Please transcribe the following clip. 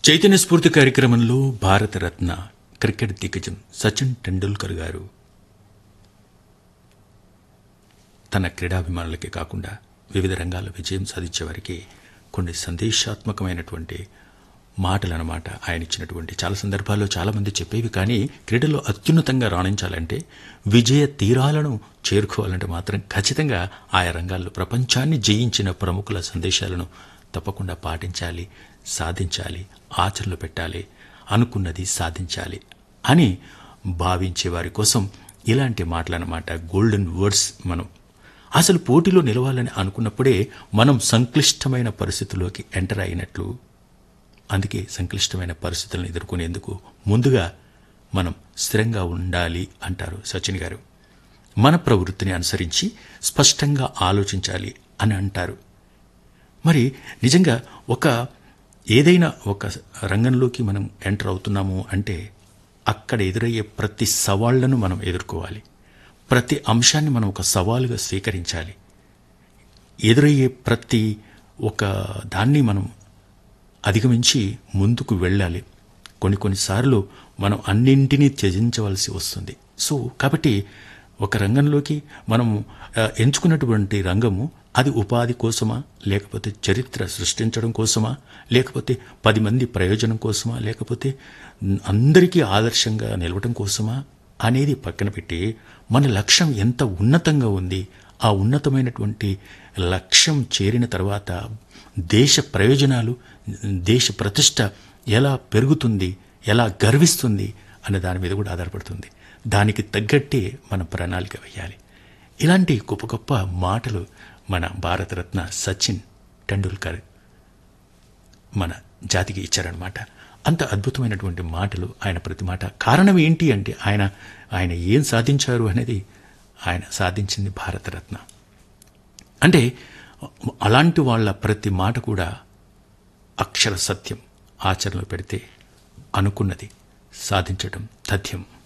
చైతన్య స్ఫూర్తి కార్యక్రమంలో భారతరత్న క్రికెట్ దిగ్గజం సచిన్ టెండూల్కర్ గారు తన క్రీడాభిమానులకే కాకుండా వివిధ రంగాల్లో విజయం సాధించే వారికి కొన్ని సందేశాత్మకమైనటువంటి మాటలు అన్నమాట ఆయన ఇచ్చినటువంటి చాలా సందర్భాల్లో చాలామంది చెప్పేవి కానీ క్రీడలో అత్యున్నతంగా రాణించాలంటే విజయ తీరాలను చేరుకోవాలంటే మాత్రం ఖచ్చితంగా ఆయా రంగాల్లో ప్రపంచాన్ని జయించిన ప్రముఖుల సందేశాలను తప్పకుండా పాటించాలి సాధించాలి ఆచరణలో పెట్టాలి అనుకున్నది సాధించాలి అని భావించే వారి కోసం ఇలాంటి మాటలన్నమాట గోల్డెన్ వర్డ్స్ మనం అసలు పోటీలో నిలవాలని అనుకున్నప్పుడే మనం సంక్లిష్టమైన పరిస్థితుల్లోకి ఎంటర్ అయినట్లు అందుకే సంక్లిష్టమైన పరిస్థితులను ఎదుర్కొనేందుకు ముందుగా మనం స్థిరంగా ఉండాలి అంటారు సచిన్ గారు మన ప్రవృత్తిని అనుసరించి స్పష్టంగా ఆలోచించాలి అని అంటారు మరి నిజంగా ఒక ఏదైనా ఒక రంగంలోకి మనం ఎంటర్ అవుతున్నాము అంటే అక్కడ ఎదురయ్యే ప్రతి సవాళ్లను మనం ఎదుర్కోవాలి ప్రతి అంశాన్ని మనం ఒక సవాలుగా స్వీకరించాలి ఎదురయ్యే ప్రతి ఒక దాన్ని మనం అధిగమించి ముందుకు వెళ్ళాలి కొన్ని కొన్నిసార్లు మనం అన్నింటినీ త్యజించవలసి వస్తుంది సో కాబట్టి ఒక రంగంలోకి మనం ఆ, ఎంచుకున్నటువంటి రంగము అది ఉపాధి కోసమా లేకపోతే చరిత్ర సృష్టించడం కోసమా లేకపోతే పది మంది ప్రయోజనం కోసమా లేకపోతే అందరికీ ఆదర్శంగా నిలవడం కోసమా అనేది పక్కన పెట్టి మన లక్ష్యం ఎంత ఉన్నతంగా ఉంది ఆ ఉన్నతమైనటువంటి లక్ష్యం చేరిన తర్వాత దేశ ప్రయోజనాలు దేశ ప్రతిష్ట ఎలా పెరుగుతుంది ఎలా గర్విస్తుంది అనే దాని మీద కూడా ఆధారపడుతుంది దానికి తగ్గట్టే మన ప్రణాళిక వేయాలి ఇలాంటి గొప్ప గొప్ప మాటలు మన భారతరత్న సచిన్ టెండూల్కర్ మన జాతికి ఇచ్చారనమాట అంత అద్భుతమైనటువంటి మాటలు ఆయన ప్రతి మాట కారణం ఏంటి అంటే ఆయన ఆయన ఏం సాధించారు అనేది ఆయన సాధించింది భారతరత్న అంటే అలాంటి వాళ్ళ ప్రతి మాట కూడా అక్షర సత్యం ఆచరణలో పెడితే అనుకున్నది సాధించడం తథ్యం